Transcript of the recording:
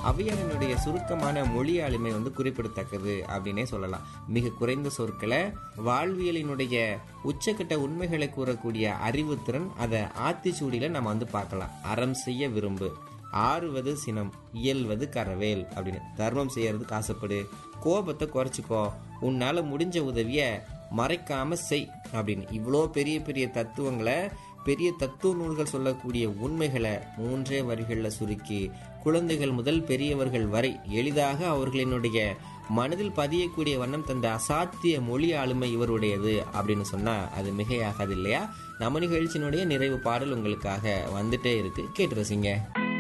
ஔவையாரினுடைய சுருக்கமான மொழி ஆளுமை வந்து குறிப்பிடத்தக்கது அப்படின்னே சொல்லலாம் மிக குறைந்த சொற்களை வாழ்வியலினுடைய உச்சக்கட்ட உண்மைகளை கூறக்கூடிய அறிவுத்திறன் அதை ஆத்திச்சூடியில நம்ம வந்து பார்க்கலாம் அறம் செய்ய விரும்பு ஆறுவது சினம் இயல்வது கரவேல் அப்படின்னு தர்மம் செய்யறதுக்கு ஆசைப்படு கோபத்தை குறைச்சிக்கோ உன்னால முடிஞ்ச உதவிய மறைக்காம செய் அப்படின்னு இவ்வளோ பெரிய பெரிய தத்துவங்களை பெரிய தத்துவ நூல்கள் சொல்லக்கூடிய உண்மைகளை மூன்றே வரிகளில் சுருக்கி குழந்தைகள் முதல் பெரியவர்கள் வரை எளிதாக அவர்களினுடைய மனதில் பதியக்கூடிய வண்ணம் தந்த அசாத்திய மொழி ஆளுமை இவருடையது அப்படின்னு சொன்னா அது மிகையாகாது இல்லையா நம்ம நிகழ்ச்சியினுடைய நிறைவு பாடல் உங்களுக்காக வந்துட்டே இருக்கு கேட்டு ரசிங்க